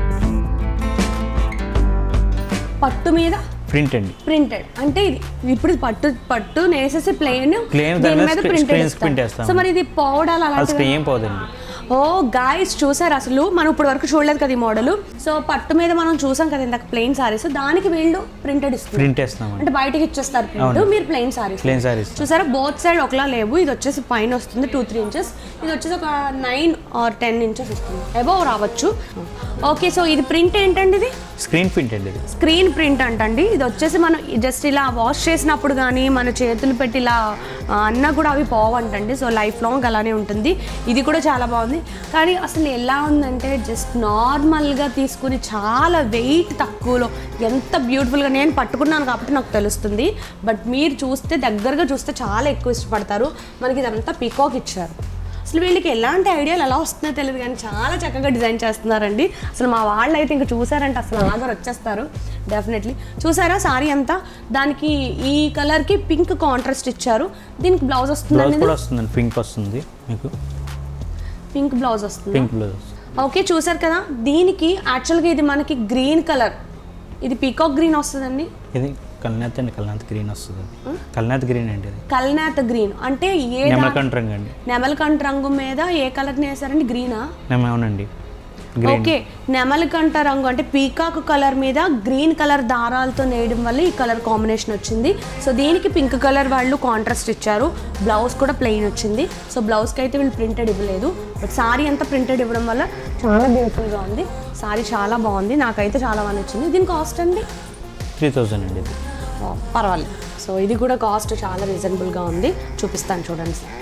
పట్టు మీద ప్రింట్ అండి ప్రింటెడ్ అంటే ఇది ఇప్పుడు ఇది పట్టు పట్టు నేసేసి ప్లెయిన్ Plain దాని మీద screen- screens print వేస్తాం. సో మరి ఇది పౌడర్ అది అలాంటివి స్క్రీన్ పోదండి ఓ గాయస్ చూసారు అసలు మనం ఇప్పుడు వరకు చూడలేదు కదా ఈ మోడల్ సో పట్టు మీద మనం చూసాం కదా ఇందాక ప్లెయిన్ సారీస్ దానికి వీళ్ళు ప్రింటెడ్ ఇస్తున్నారు ప్రింట్ వేస్తామండి అంటే బయటకి ఇచ్చేస్తారు ప్రింట్ అవును. మీరు ప్లెయిన్ సారీస్ ప్లెయిన్ శారీస్ చూసారా బోత్ సైడ్ ఒకలా లేవు ఇది వచ్చేసి పైన వస్తుంది టూ త్రీ ఇంచెస్ ఇది వచ్చేసి ఒక నైన్ ఆర్ టెన్ ఇంచెస్ వస్తుంది అబౌవ్ రావచ్చు ఓకే సో ఇది ప్రింట్ ఏంటండి ఇది స్క్రీన్ ప్రింట్ అండి ఇది స్క్రీన్ ప్రింట్ అంటండి ఇది వచ్చేసి మనం జస్ట్ ఇలా వాష్ చేసినప్పుడు కానీ మన చేతులు పెట్టి ఇలా ఆ, అన్నా కూడా అవి పోవంటండి సో లైఫ్ లాంగ్ అలానే ఉంటుంది ఇది కూడా చాలా బాగుంది కానీ అసలు ఎలా ఉందంటే జస్ట్ నార్మల్గా తీసుకుని చాలా వెయిట్ తక్కువలో ఎంత బ్యూటిఫుల్గా నేను పట్టుకున్నాను కాబట్టి నాకు తెలుస్తుంది బట్ మీరు చూస్తే దగ్గరగా చూస్తే చాలా ఎక్కువ ఇష్టపడతారు మనకి ఇదంతా పికాక్ ఇచ్చారు అసలు వీళ్ళకి ఎలాంటి ఐడియాలు ఎలా వస్తున్నాయో తెలియదు కానీ చాలా చక్కగా డిజైన్ చేస్తున్నారండి అసలు మా వాళ్ళు అయితే ఇంకా చూసారంటే అసలు ఆగర్ వచ్చేస్తారు డెఫినెట్లీ చూసారా సారీ అంతా దానికి ఈ కలర్కి పింక్ కాంట్రాస్ట్ ఇచ్చారు దీనికి బ్లౌజ్ బ్లౌజ్ వస్తుందండి కూడా వస్తుందండి పింక్ వస్తుంది మీకు పింక్ బ్లౌజ్ వస్తుంది పింక్ బ్లౌజ్ వస్తుంది ఓకే చూసారు కదా దీనికి యాక్చువల్గా ఇది మనకి గ్రీన్ కలర్ ఇది పీకాక్ గ్రీన్ వస్తుందండి ఇది కల్నాథ్ అండి కల్నాథ్ గ్రీన్ వస్తుంది కల్నాథ్ గ్రీన్ అండి ఇది కల్నాథ్ గ్రీన్ అంటే ఏ దా- నెమలకంఠ రంగు అండి నెమలకంఠ రంగు మీద ఏ కలర్ని వేసారండి గ్రీనా నెమ అవునండి గ్రీన్ ఓకే నెమలికంఠ రంగు అంటే పీకాక్ కలర్ మీద గ్రీన్ కలర్ దారాలతో నేయడం వల్ల ఈ కలర్ కాంబినేషన్ వచ్చింది సో దీనికి పింక్ కలర్ వాళ్ళు కాంట్రాస్ట్ ఇచ్చారు బ్లౌజ్ కూడా ప్లెయిన్ వచ్చింది సో బ్లౌజ్కి అయితే వీళ్ళు ప్రింటెడ్ ఇవ్వలేదు బట్ సారీ అంతా ప్రింటెడ్ ఇవ్వడం వల్ల చాలా బ్యూటిఫుల్గా ఉంది సారీ చాలా బాగుంది నాకైతే చాలా బాగా నచ్చింది దీని కాస్ట్ అండి త్రీ థౌజండ్ అండి ఇది ఓ, పర్వాలేదు సో ఇది కూడా కాస్ట్ చాలా రీజనబుల్గా ఉంది చూపిస్తాను చూడండి సార్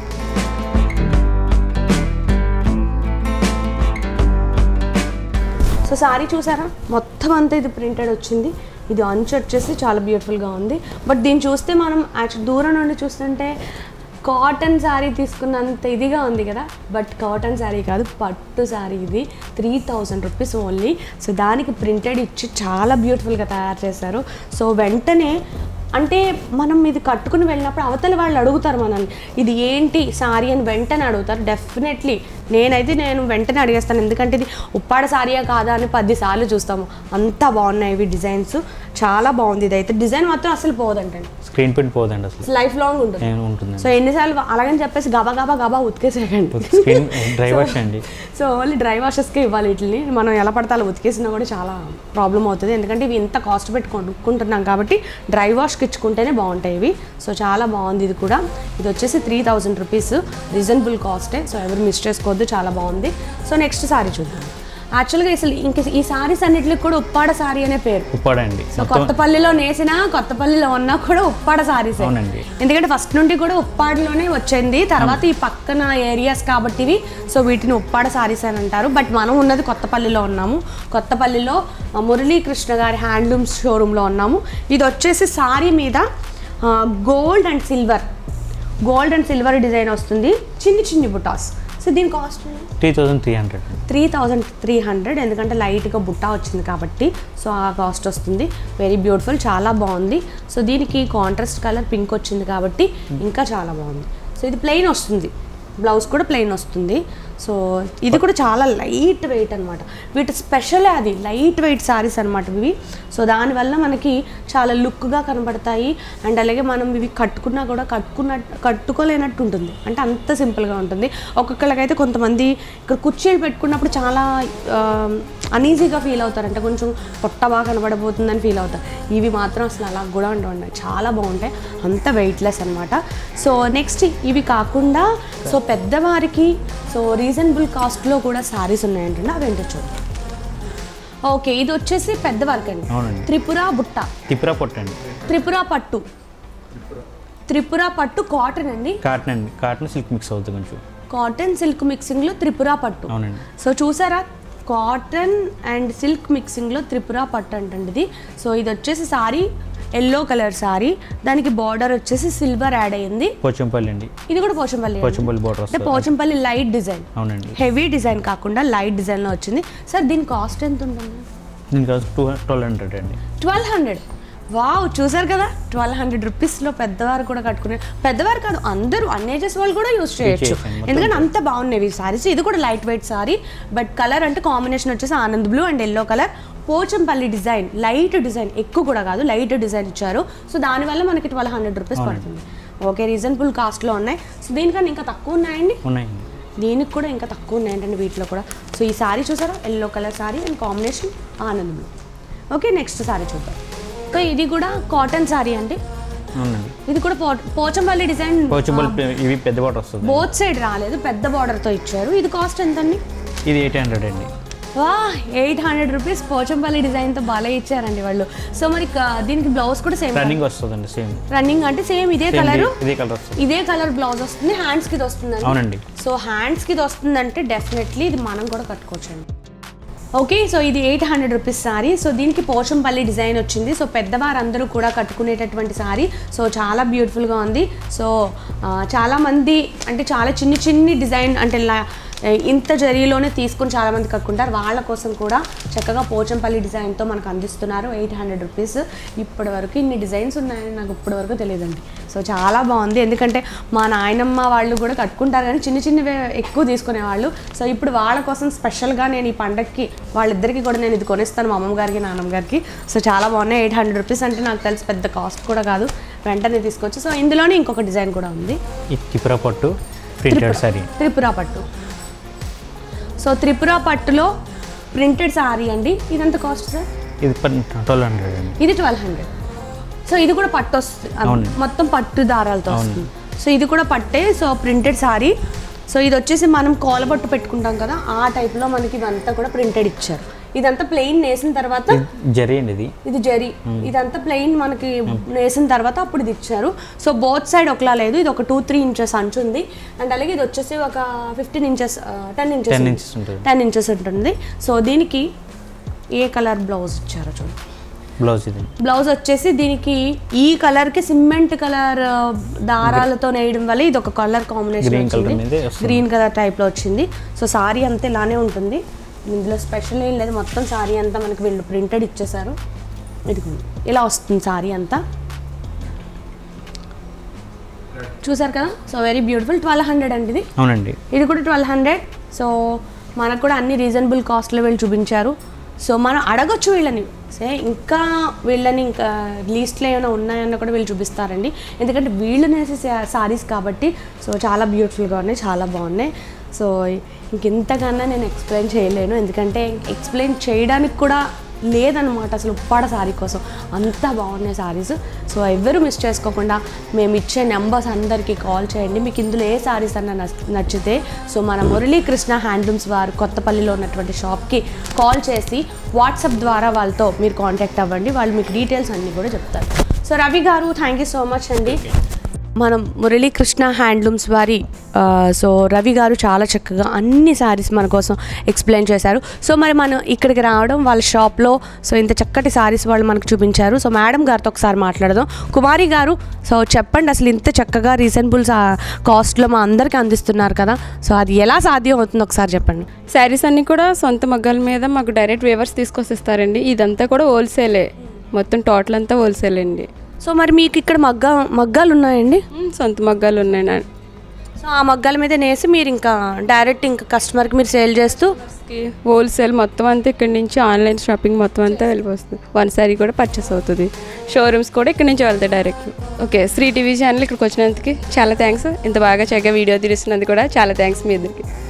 సో సారీ చూసారా మొత్తం అంతా ఇది ప్రింటెడ్ వచ్చింది ఇది అంచు వచ్చేసి చాలా బ్యూటిఫుల్గా ఉంది బట్ దీన్ని చూస్తే మనం యాక్చువల్ దూరం నుండి చూస్తుంటే కాటన్ శారీ తీసుకున్నంత ఇదిగా ఉంది కదా బట్ కాటన్ శారీ కాదు పట్టు శారీ ఇది three thousand rupees only so దానికి ప్రింటెడ్ ఇచ్చి చాలా బ్యూటిఫుల్గా తయారు చేశారు సో వెంటనే అంటే మనం ఇది కట్టుకుని వెళ్ళినప్పుడు అవతల వాళ్ళు అడుగుతారు మనల్ని ఇది ఏంటి సారీ అని వెంటనే అడుగుతారు డెఫినెట్లీ నేనైతే నేను వెంటనే అడిగేస్తాను ఎందుకంటే ఇది ఉప్పాడ సారీయా కాదా అని పది సార్లు చూస్తాము అంత బాగున్నాయి ఇవి డిజైన్స్ చాలా బాగుంది ఇది అయితే డిజైన్ మాత్రం అసలు పోదంటండి స్క్రీన్ ప్రింట్ పోదండి అసలు లైఫ్ లాంగ్ ఉంటుంది ఏం ఉంటుందండి సో ఎన్నిసార్లు అలాగని చెప్పేసి గబా గబా గబా ఉతికేసేయండి స్క్రీన్ డ్రై వాష్ అండి సో ఓన్లీ డ్రై వాషెస్కే ఇవ్వాలి వీటిని మనం ఎలా పడితే అలా ఉతికేసినా కూడా చాలా ప్రాబ్లం అవుతుంది ఎందుకంటే ఇవి ఇంత కాస్ట్ పెట్టి కొనుక్కుంటున్నాం కాబట్టి డ్రై వాష్కి ఇచ్చుకుంటేనే బాగుంటాయి ఇవి సో చాలా బాగుంది ఇది కూడా ఇది వచ్చేసి త్రీ థౌజండ్ రూపీస్ రీజనబుల్ కాస్టే సో ఎవరు మిస్ చేసుకోవద్దు చాలా బాగుంది సో నెక్స్ట్ సారీ చూద్దాం యాక్చువల్గా అసలు ఇంక ఈ సారీస్ అన్నిటికి కూడా ఉప్పాడ సారీ అనే పేరు ఉప్పాడండి సో కొత్తపల్లిలో నేసినా కొత్తపల్లిలో ఉన్నా కూడా ఉప్పాడ సారీస్ అవునండి ఎందుకంటే ఫస్ట్ నుండి కూడా ఉప్పాడలోనే వచ్చింది తర్వాత ఈ పక్కన ఏరియాస్ కాబట్టి ఇవి సో వీటిని ఉప్పాడ సారీస్ అని అంటారు బట్ మనం ఉన్నది కొత్తపల్లిలో ఉన్నాము కొత్తపల్లిలో ఆ, మురళీకృష్ణ గారి హ్యాండ్లూమ్స్ షోరూంలో ఉన్నాము ఇది వచ్చేసి సారీ మీద gold and silver gold and silver design వస్తుంది చిన్ని చిన్ని బుటాస్ సో దీని cost three thousand three hundred three thousand three hundred ఎందుకంటే లైట్గా బుట్ట వచ్చింది కాబట్టి సో ఆ కాస్ట్ వస్తుంది వెరీ బ్యూటిఫుల్ చాలా బాగుంది సో దీనికి కాంట్రాస్ట్ కలర్ పింక్ వచ్చింది కాబట్టి ఇంకా చాలా బాగుంది సో ఇది ప్లెయిన్ వస్తుంది బ్లౌజ్ కూడా ప్లెయిన్ వస్తుంది సో ఇది కూడా చాలా లైట్ వెయిట్ అనమాట వీటి స్పెషల్ అది లైట్ వెయిట్ సారీస్ అనమాట ఇవి సో దానివల్ల మనకి చాలా లుక్గా కనబడతాయి అండ్ అలాగే మనం ఇవి కట్టుకున్నా కూడా కట్టుకున్నట్టు కట్టుకోలేనట్టు ఉంటుంది అంటే అంత సింపుల్గా ఉంటుంది ఒక్కొక్కరికైతే కొంతమంది ఇక్కడ కుర్చీలు పెట్టుకున్నప్పుడు చాలా అనీజీగా ఫీల్ అవుతారు అంటే కొంచెం పొట్ట బాగా కనబడబోతుందని ఫీల్ అవుతారు ఇవి మాత్రం అసలు అలా కూడా ఉండవు చాలా బాగుంటాయి అంత వెయిట్లెస్ అనమాట సో నెక్స్ట్ ఇవి కాకుండా సో పెద్దవారికి సో రీజనబుల్ కాస్ట్లో కూడా సారీస్ ఉన్నాయంటే అవేంటో చూడండి ఓకే ఇది వచ్చేసి పెద్దవారికి అండి అవునండి త్రిపుర బుట్ట తిప్పిరా పొట్టండి త్రిపుర పట్టు త్రిపుర పట్టు కాటన్ అండి కాటన్ అండి కాటన్ సిల్క్ మిక్స్ అవుతుంది కొంచెం కాటన్ సిల్క్ మిక్సింగ్లో త్రిపుర పట్టు అవునండి సో చూసారా కాటన్ అండ్ సిల్క్ మిక్సింగ్లో త్రిపుర పట్టు అంటండి ఇది సో ఇది వచ్చేసి సారీ ఎల్లో కలర్ సారీ దానికి బార్డర్ వచ్చేసి సిల్వర్ యాడ్ అయ్యింది పోచంపల్లి అండి ఇది కూడా పోచంపల్లి అండి. పోచంపల్లి బోర్డర్ అంటే వస్తుంది పోచంపల్లి లైట్ డిజైన్ అవునండి హెవీ డిజైన్ కాకుండా లైట్ డిజైన్లో వచ్చింది సార్ దీని కాస్ట్ ఎంత ఉంటుంది దీనికి కాస్ట్ టూ ట్వెల్వ్ హండ్రెడ్ అండి ట్వెల్వ్ హండ్రెడ్ వావ్ చూసారు కదా ట్వెల్వ్ హండ్రెడ్ రూపీస్లో పెద్దవారు కూడా కట్టుకునే పెద్దవారు కాదు అందరూ అన్ ఏజెస్ వాళ్ళు కూడా యూస్ చేయొచ్చు చేయొచ్చండి, మొత్తం ఎందుకంటే అంత బాగున్నాయి ఈ సారీస్ ఇది కూడా light weight sari but colour అంటే కాంబినేషన్ వచ్చేసి Anand blue and yellow colour Pochampally design light design ఎక్కువ కూడా కాదు లైట్ డిజైన్ ఇచ్చారు సో దానివల్ల మనకి ట్వెల్వ్ హండ్రెడ్ రూపీస్ పడుతుంది ఓకే రీజనబుల్ కాస్ట్లో ఉన్నాయి సో దీనికన్నా ఇంకా తక్కువ ఉన్నాయండి ఉన్నాయండి దీనికి కూడా ఇంకా తక్కువ ఉన్నాయంటండి వీటిలో కూడా సో ఈ సారీ చూసారా yellow colour sari and combination Anand blue okay next sari చూద్దాం సో ఇది కూడా కాటన్ సారీ అండి అవునండి ఇది కూడా పో పోచంపల్లి డిజైన్ పోచంపల్లి ఇవి పెద్ద బోర్డర్ వస్తుంది బోత్ సైడ్ రాలేదు పెద్ద బార్డర్తో ఇచ్చారు ఇది కాస్ట్ ఎంతండి ఇది ఎయిట్ హండ్రెడ్ అండి వా ఎయిట్ హండ్రెడ్ రూపీస్ పోచంపల్లి డిజైన్తో బాగా ఇచ్చారండి వాళ్ళు సో మరి క- దీనికి బ్లౌజ్ కూడా సేమ్ రన్నింగ్ వస్తుందండి సేమ్ రన్నింగ్ అంటే సేమ్ ఇదే సేమ్ కలర్ ఇదే కలర్ వస్తుంది ఇదే కలర్ బ్లౌజ్ వస్తుంది హ్యాండ్స్కి ఇది వస్తుందండి అవునండి సో హ్యాండ్స్కి ఇది వస్తుందంటే డెఫినెట్లీ ఇది మనం కూడా కట్టుకోవచ్చండి ఓకే సో ఇది eight hundred rupees sari so దీనికి పోచంపల్లి డిజైన్ వచ్చింది సో పెద్దవారందరూ కూడా కట్టుకునేటటువంటి సారీ సో చాలా బ్యూటిఫుల్గా ఉంది సో ఆ, చాలామంది అంటే చాలా చిన్ని చిన్ని డిజైన్ అంటే లా- ఇంత జరీలోనే తీసుకుని చాలామంది కట్టుకుంటారు వాళ్ళ కోసం కూడా చక్కగా పోచంపల్లి డిజైన్తో మనకు అందిస్తున్నారు ఎయిట్ హండ్రెడ్ రూపీస్ ఇప్పటి వరకు ఇన్ని డిజైన్స్ ఉన్నాయని నాకు ఇప్పటి వరకు తెలియదండి సో చాలా బాగుంది ఎందుకంటే మా నాయనమ్మ వాళ్ళు కూడా కట్టుకుంటారు కానీ చిన్న చిన్నవే ఎక్కువ తీసుకునేవాళ్ళు సో ఇప్పుడు వాళ్ళ కోసం స్పెషల్గా నేను ఈ పండగకి వాళ్ళిద్దరికి కూడా నేను ఇది కొనిస్తాను మా అమ్మమ్మ గారికి నాన్నమ్మ గారికి సో చాలా బాగున్నాయి ఎయిట్ హండ్రెడ్ రూపీస్ అంటే నాకు తెలిసి పెద్ద కాస్ట్ కూడా కాదు వెంటనే తీసుకోవచ్చు సో ఇందులోనే ఇంకొక డిజైన్ కూడా ఉంది ఈ తిప్పిరా పట్టు ప్రింటెడ్ సారీ త్రిపుర పట్టు సో త్రిపుర పట్టులో ప్రింటెడ్ సారీ అండి ఇదంత కాస్ట్ సార్ ఇది ట్వెల్వ్ హండ్రెడ్ అండి ఇది ట్వెల్వ్ హండ్రెడ్ సో ఇది కూడా పట్టు వస్తుంది అది అవును. మొత్తం పట్టు దారాలతో వస్తుంది సో ఇది కూడా పట్టే సో ప్రింటెడ్ సారీ సో ఇది వచ్చేసి మనం కోలబట్టు పెట్టుకుంటాం కదా ఆ టైప్లో మనకి ఇదంతా కూడా ప్రింటెడ్ ఇచ్చారు ఇదంతా ప్లెయిన్ నేసిన తర్వాత జరీ అండి ఇది ఇది జరీ ఇదంతా ప్లెయిన్ మనకి వేసిన తర్వాత అప్పుడు ఇది ఇచ్చారు సో బోత్ సైడ్ ఒకలా లేదు ఇది ఒక టూ త్రీ ఇంచెస్ అంచు ఉంది అండ్ అలాగే ఇది వచ్చేసి ఒక fifteen inches ten inches ten inches ఉంటుంది టెన్ ఇంచెస్ ఉంటుంది సో దీనికి ఏ కలర్ బ్లౌజ్ ఇచ్చారో చూడండి బ్లౌజ్ ఇది బ్లౌజ్ వచ్చేసి దీనికి ఈ కలర్కి సిమెంట్ కలర్ దారాలతో నేయడం వల్ల ఇది ఒక కలర్ కాంబినేషన్ Green colour వచ్చింది మీదే వస్తుంది. గ్రీన్ కలర్ టైప్లో వచ్చింది సో సారీ అంతా ఇలానే ఉంటుంది ఇందులో స్పెషల్ ఏం లేదు మొత్తం సారీ అంతా మనకి వీళ్ళు ప్రింటెడ్ ఇచ్చేసారు ఇదిగోండి ఇలా వస్తుంది సారీ అంతా చూసారు కదా so very beautiful twelve hundred అండి ఇది అవునండి ఇది కూడా ట్వెల్వ్ హండ్రెడ్ సో మనకు కూడా అన్ని రీజనబుల్ కాస్ట్లో వీళ్ళు చూపించారు సో మనం అడగొచ్చు వీళ్ళని సే ఇంకా వీళ్ళని ఇంకా లీస్ట్లో ఏమైనా ఉన్నాయన్న కూడా వీళ్ళు చూపిస్తారండి ఎందుకంటే వీళ్ళు నేసే సారీస్ కాబట్టి సో చాలా బ్యూటిఫుల్గా ఉన్నాయి చాలా బాగున్నాయి సో ఇంకెంతకన్నా నేను ఎక్స్ప్లెయిన్ చేయలేను ఎందుకంటే ఎక్స్ప్లెయిన్ చేయడానికి కూడా లేదనమాట అసలు ఉప్పాడ సారీ కోసం అంత బాగున్నాయి సారీస్ సో ఎవరు మిస్ చేసుకోకుండా మేము ఇచ్చే నెంబర్స్ అందరికీ కాల్ చేయండి మీకు ఇందులో ఏ సారీస్ అన్న నచ్- నచ్చితే సో మన మురళీకృష్ణ హ్యాండ్లూమ్స్ వారు కొత్తపల్లిలో ఉన్నటువంటి షాప్కి కాల్ చేసి వాట్సాప్ ద్వారా వాళ్ళతో మీరు కాంటాక్ట్ అవ్వండి వాళ్ళు మీకు డీటెయిల్స్ అన్నీ కూడా చెప్తారు సో రవి గారు థ్యాంక్ యూ సో మచ్ అండి మనం మురళీకృష్ణ హ్యాండ్లూమ్స్ వారి ఆ, సో రవి గారు చాలా చక్కగా అన్ని శారీస్ మన కోసం ఎక్స్ప్లెయిన్ చేశారు సో మరి మనం ఇక్కడికి రావడం వాళ్ళ షాప్లో సో ఇంత చక్కటి శారీస్ వాళ్ళు మనకు చూపించారు సో మేడం గారితో ఒకసారి మాట్లాడదాం కుమారి గారు సో చెప్పండి అసలు ఇంత చక్కగా రీజనబుల్ కాస్ట్లో మా అందరికీ అందిస్తున్నారు కదా సో అది ఎలా సాధ్యం అవుతుందో ఒకసారి చెప్పండి శారీస్ అన్నీ కూడా సొంత మగ్గాల మీద మాకు డైరెక్ట్ వేవర్స్ తీసుకొచ్చి ఇస్తారండి ఇదంతా కూడా హోల్సేలే మొత్తం టోటల్ అంతా హోల్సేల్ అండి సో మరి మీకు ఇక్కడ మగ్గా మగ్గాలు ఉన్నాయండి మ్, సొంత మగ్గాలు ఉన్నాయి నా- సో ఆ మగ్గాల మీద నేసి మీరు ఇంకా డైరెక్ట్ ఇంకా కస్టమర్కి మీరు సేల్ చేస్తూ కి హోల్సేల్ మొత్తం అంతా ఇక్కడ నుంచి ఆన్లైన్ షాపింగ్ మొత్తం అంతా వెళ్ళిపోతుంది వన్ సారీ కూడా పర్చేస్ అవుతుంది షోరూమ్స్ కూడా ఇక్కడ నుంచి వెళ్తాయి direct okay Shri TV channel ఇక్కడికి వచ్చినందుకు చాలా థ్యాంక్స్ ఇంత బాగా చక్కగా వీడియో తీస్తున్నందుకు కూడా చాలా థ్యాంక్స్ మీ ఇద్దరికి